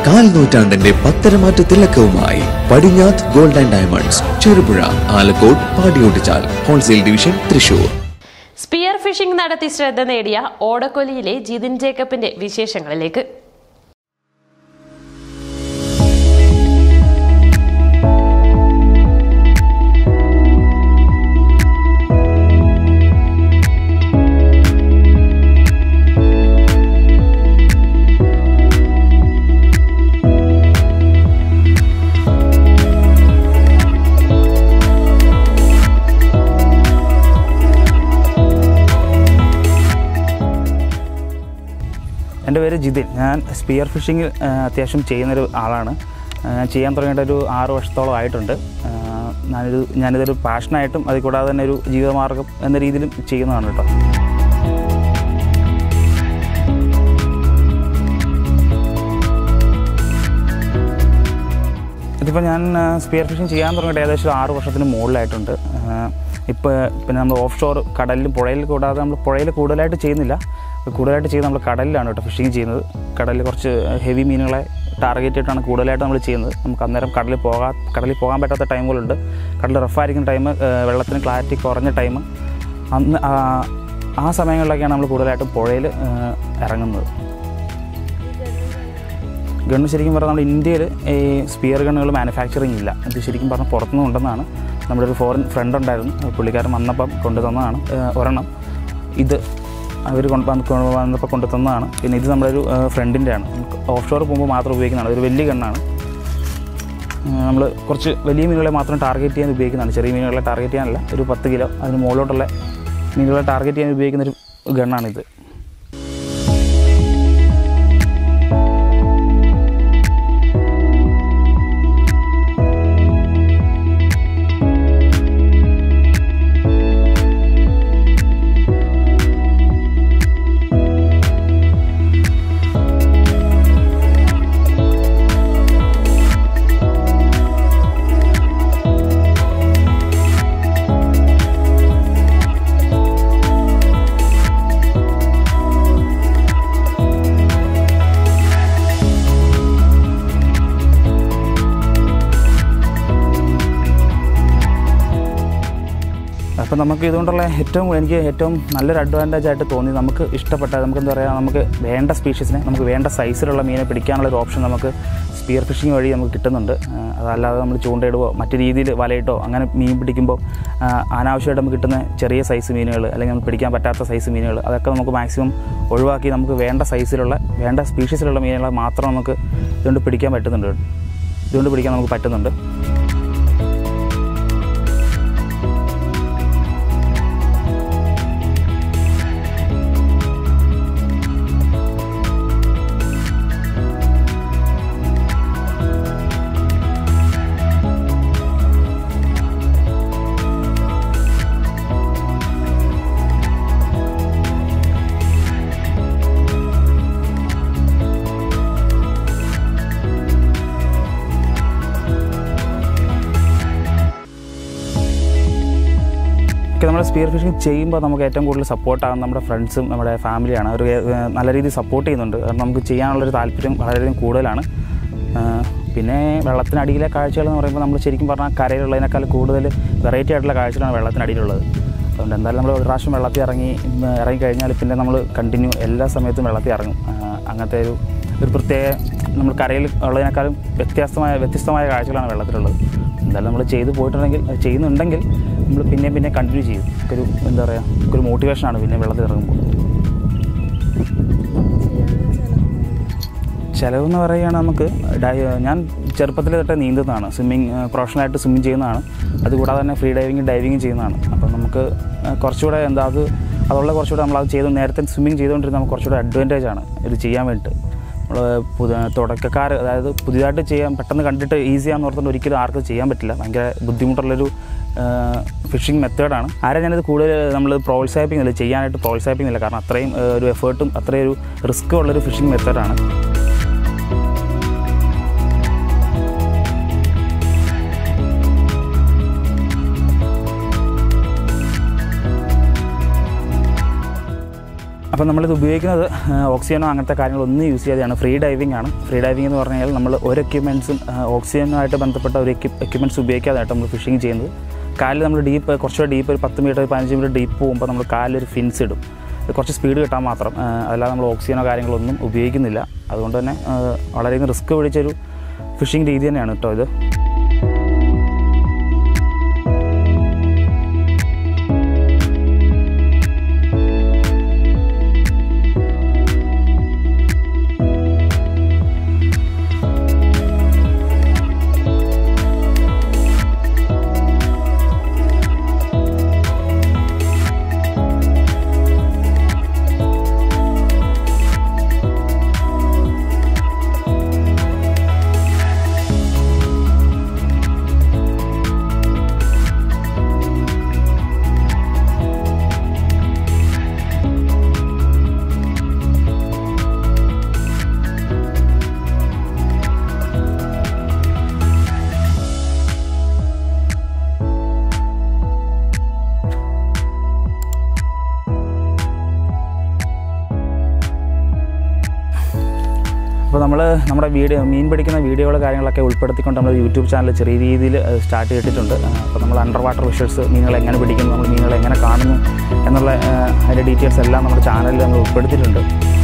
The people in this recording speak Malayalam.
കാൽ നൂറ്റാണ്ടിന്റെ പത്തരമാറ്റ തിളക്കവുമായി പടിഞ്ഞാത്ത് gold and diamonds Cherupuzha Alakode പാടിയോട്ടിച്ചാൽ wholesale division Thrissur spear fishing നടത്തി ശ്രദ്ധ നേടിയ ഓടക്കൊലിയിലെ ജിതിൻ ജേക്കബിന്റെ വിശേഷങ്ങളിലേക്ക് എൻ്റെ പേര് ജിതിൻ ഞാൻ സ്പിയർ ഫിഷിംഗ് അത്യാവശ്യം ചെയ്യുന്നൊരു ആളാണ് ആ, ഞാൻ ചെയ്യാൻ തുടങ്ങിയിട്ട് ഒരു ആറ് വർഷത്തോളം ആയിട്ടുണ്ട് ആ, ഞാനൊരു ഞാനിതൊരു പാഷനായിട്ടും അതിൽ കൂടാതെ തന്നെ ഒരു ജീവിതമാർഗം എന്ന രീതിയിലും ചെയ്യുന്നതാണ് കേട്ടോ ഇതിപ്പോൾ ഞാൻ സ്പിയർ ഫിഷിംഗ് ചെയ്യാൻ തുടങ്ങിയിട്ട് ഏകദേശം ആറ് വർഷത്തിന് മുകളിലായിട്ടുണ്ട് ഇപ്പോൾ പിന്നെ നമ്മൾ ഓഫ് ഷോർ കടലിലും പുഴയിൽ കൂടാതെ നമ്മൾ പുഴയിൽ കൂടുതലായിട്ട് ചെയ്യുന്നില്ല കൂടുതലായിട്ട് ചെയ്യുന്നത് നമ്മൾ കടലിലാണ് കേട്ടോ ഫിഷിംഗ് ചെയ്യുന്നത് കടലിൽ കുറച്ച് ഹെവി മീനുകളെ ടാർഗറ്റ് ചെയ്തിട്ടാണ് കൂടുതലായിട്ട് നമ്മൾ ചെയ്യുന്നത് നമുക്ക് അന്നേരം കടലിൽ പോകാൻ കടലിൽ പോകാൻ പറ്റാത്ത ടൈമുകളുണ്ട് കടൽ റഫായിരിക്കുന്ന ടൈം വെള്ളത്തിന് ക്ലാരിറ്റി കുറഞ്ഞ ടൈം അന്ന് ആ- ആ സമയങ്ങളിലൊക്കെയാണ് നമ്മൾ കൂടുതലായിട്ടും പുഴയിൽ ഇറങ്ങുന്നത് ഗണ്ണ് ശരിക്കും പറഞ്ഞാൽ നമ്മുടെ ഇന്ത്യയിൽ ഈ സ്പിയർ ഗണ്ണുകൾ മാനുഫാക്ചറിങ് ഇല്ല ഇത് ശരിക്കും പറഞ്ഞാൽ പുറത്തുനിന്ന് ഉണ്ടെന്നാണ് നമ്മുടെ ഒരു ഫോറിൻ ഫ്രണ്ട് ഉണ്ടായിരുന്നു പുള്ളിക്കാരൻ വന്നപ്പം കൊണ്ടു തന്നതാണ് ഏഹ് ഒരെണ്ണം ഇത് അവർ കൊണ്ട് വന്ന് കൊ- വന്നപ്പോൾ കൊണ്ടു തന്നതാണ് പിന്നെ ഇത് നമ്മുടെ ഒരു ഫ്രണ്ടിൻ്റെ ആണ് ഓഫ് ഷോർ പോകുമ്പോൾ മാത്രം ഉപയോഗിക്കുന്നതാണ് ഒരു വലിയ ഗണ്ണാണ് നമ്മൾ കുറച്ച് വലിയ മീനുകളെ മാത്രം ടാർഗറ്റ് ചെയ്യാൻ ഉപയോഗിക്കുന്നതാണ് ചെറിയ മീനുകളെ ടാർഗറ്റ് ചെയ്യാനല്ല ഒരു പത്ത് കിലോ അതിന് മുകളിലോട്ടുള്ള മീനുകളെ ടാർഗറ്റ് ചെയ്യാൻ ഉപയോഗിക്കുന്ന ഒരു ഗണ്ണാണിത് അപ്പോൾ നമുക്ക് ഇതുകൊണ്ടുള്ള ഏറ്റവും എനിക്ക് ഏറ്റവും നല്ലൊരു അഡ്വാൻറ്റേജ് ആയിട്ട് തോന്നി നമുക്ക് ഇഷ്ടപ്പെട്ട നമുക്ക് എന്താ പറയുക നമുക്ക് വേണ്ട സ്പീഷീസിനെ നമുക്ക് വേണ്ട സൈസിലുള്ള മീനെ പിടിക്കാനുള്ള ഒരു ഓപ്ഷൻ നമുക്ക് സ്പിയർ ഫിഷിംഗ് വഴി നമുക്ക് കിട്ടുന്നുണ്ട് ആ, അതല്ലാതെ നമ്മൾ ചൂണ്ടയിടുവോ മറ്റു രീതിയിൽ വലയിട്ടോ അങ്ങനെ മീൻ പിടിക്കുമ്പോൾ ആ, അനാവശ്യമായിട്ട് നമുക്ക് കിട്ടുന്ന ചെറിയ സൈസ് മീനുകൾ അല്ലെങ്കിൽ നമുക്ക് പിടിക്കാൻ പറ്റാത്ത സൈസ് മീനുകൾ അതൊക്കെ നമുക്ക് മാക്സിമം ഒഴിവാക്കി നമുക്ക് വേണ്ട സൈസിലുള്ള വേണ്ട സ്പീഷീസിലുള്ള മീനുകളെ മാത്രം നമുക്ക് ഇതുകൊണ്ട് പിടിക്കാൻ പറ്റുന്നുണ്ട് ഇതുകൊണ്ട് പിടിക്കാൻ നമുക്ക് പറ്റുന്നുണ്ട് ഒക്കെ നമ്മൾ സ്പിയർ ഫിഷിംഗ് ചെയ്യുമ്പോൾ നമുക്ക് ഏറ്റവും കൂടുതൽ സപ്പോർട്ട് ആകുന്ന നമ്മുടെ ഫ്രണ്ട്സും നമ്മുടെ ഫാമിലിയാണ് അവർ നല്ല രീതിയിൽ സപ്പോർട്ട് ചെയ്യുന്നുണ്ട് കാരണം നമുക്ക് ചെയ്യാനുള്ളൊരു താല്പര്യം വളരെയധികം കൂടുതലാണ് ആ, പിന്നെ വെള്ളത്തിനടിയിലെ കാഴ്ചകൾ എന്ന് പറയുമ്പോൾ നമ്മൾ ശരിക്കും പറഞ്ഞാൽ കരയിലുള്ളതിനേക്കാൾ കൂടുതൽ വെറൈറ്റി ആയിട്ടുള്ള കാഴ്ചകളാണ് വെള്ളത്തിനടിയിലുള്ളതിനേക്കാളുള്ളത് അതുകൊണ്ട് എന്തായാലും നമ്മൾ ഒരു പ്രാവശ്യം വെള്ളത്തിൽ ഇറങ്ങി ഉം, ഇറങ്ങിക്കഴിഞ്ഞാൽ പിന്നെ നമ്മൾ കണ്ടിന്യൂ എല്ലാ സമയത്തും വെള്ളത്തിൽ ഇറങ്ങും ആ, അങ്ങനത്തെ ഒരു ഒരു പ്രത്യേക നമ്മൾ കരയിൽ ഉള്ളതിനേക്കാളും വ്യത്യസ്തമായ വ്യത്യസ്തമായ കാഴ്ചകളാണ് വെള്ളത്തിലുള്ളത് എന്തായാലും നമ്മൾ ചെയ്തു പോയിട്ടുണ്ടെങ്കിൽ അത് ചെയ്യുന്നുണ്ടെങ്കിൽ നമ്മൾ പിന്നെ പിന്നെ കണ്ടിന്യൂ ചെയ്യും ഒരു എന്താ പറയുക ഒരു മോട്ടിവേഷനാണ് പിന്നെ വെള്ളത്തിൽ ഇറങ്ങുമ്പോൾ ചിലവെന്ന് പറയുകയാണ് നമുക്ക് ഡൈ- ഞാൻ ചെറുപ്പത്തിൽ തൊട്ടേ നീന്തുന്നതാണ് സ്വിമ്മിങ് പ്രൊഫഷണലായിട്ട് സ്വിമ്മിങ് ചെയ്യുന്നതാണ് അതുകൂടാതെ തന്നെ ഫ്രീ ഡൈവിങ് ഡൈവിങ് ചെയ്യുന്നതാണ് അപ്പം നമുക്ക് ആ, കുറച്ചുകൂടെ എന്താ അത് അതുള്ള കുറച്ചുകൂടെ നമ്മൾ അത് ചെയ്ത് നേരത്തെ സ്വിമ്മിങ് ചെയ്തുകൊണ്ടിരുന്ന നമുക്ക് കുറച്ചുകൂടെ അഡ്വാൻറ്റേജ് ആണ് ഇത് ചെയ്യാൻ വേണ്ടിയിട്ട് നമ്മൾ പുതിയ തുടക്കക്കാർ അതായത് പുതിയതായിട്ട് ചെയ്യാൻ പെട്ടെന്ന് കണ്ടിട്ട് ഈസിയാന്ന് ഓർത്തുകൊണ്ട് ഒരിക്കലും ആർക്കും ചെയ്യാൻ പറ്റില്ല ഭയങ്കര ബുദ്ധിമുട്ടുള്ളൊരു ഫിഷിംഗ് മെത്തേഡാണ് ആരെ ഞാനിത് കൂടുതൽ നമ്മൾ പ്രോത്സാഹിപ്പിക്കുന്നില്ല ചെയ്യാനായിട്ട് പ്രോത്സാഹിപ്പിക്കുന്നില്ല കാരണം അത്രയും ആ, ഒരു എഫേർട്ടും അത്രയും ഒരു റിസ്ക്കും ഉള്ളൊരു ഫിഷിംഗ് മെത്തേഡാണ് അപ്പോൾ നമ്മളിത് ഉപയോഗിക്കുന്നത് ഓക്സിജനോ അങ്ങനത്തെ കാര്യങ്ങളൊന്നും യൂസ് ചെയ്യാതെയാണ് ഫ്രീ ഡൈവിംഗ് ആണ് ഫ്രീ ഡൈവിംഗ് എന്ന് പറഞ്ഞു കഴിഞ്ഞാൽ നമ്മൾ ഒരു എക്യുപ്മെൻറ്റ്സും ഓക്സിജനുമായിട്ട് ബന്ധപ്പെട്ട ഒരു എക്യുപ്മെൻറ്റ്സ് ഉപയോഗിക്കാതെയായിട്ട് നമ്മൾ ഫിഷിംഗ് ചെയ്യുന്നത് കാലിൽ നമ്മൾ ഡീപ്പ് കുറച്ചുകൂടെ ഡീപ്പ് ഒരു പത്ത് മീറ്റർ പതിനഞ്ച് മീറ്റർ ഡീപ്പ് പോകുമ്പോൾ നമ്മൾ കാലിലൊരു ഫിൻസ് ഇടും ഇത് കുറച്ച് സ്പീഡ് കിട്ടാൻ മാത്രം ആ, അല്ലാതെ നമ്മൾ ഓക്സിജനോ കാര്യങ്ങളൊന്നും ഉപയോഗിക്കുന്നില്ല അതുകൊണ്ട് തന്നെ ആ, വളരെയധികം റിസ്ക് പിടിച്ചൊരു ഫിഷിംഗ് രീതി തന്നെയാണ് കേട്ടോ ഇത് അപ്പോൾ നമ്മൾ നമ്മുടെ വീഡിയോ മീൻ പിടിക്കുന്ന വീഡിയോകൾ കാര്യങ്ങളൊക്കെ ഉൾപ്പെടുത്തിക്കൊണ്ട് നമ്മൾ യൂട്യൂബ് ചാനൽ ചെറിയ രീതിയിൽ സ്റ്റാർട്ട് ചെയ്തിട്ടുണ്ട് അപ്പോൾ നമ്മൾ അണ്ടർ വാട്ടർ വിഷ്വൽസ് മീനുകൾ എങ്ങനെ പിടിക്കുന്നു നമ്മൾ മീനുകൾ എങ്ങനെ കാണുന്നു എന്നുള്ള ആ, അതിൻ്റെ ഡീറ്റെയിൽസ് എല്ലാം നമ്മുടെ ചാനലിൽ നമ്മൾ ഉൾപ്പെടുത്തിയിട്ടുണ്ട്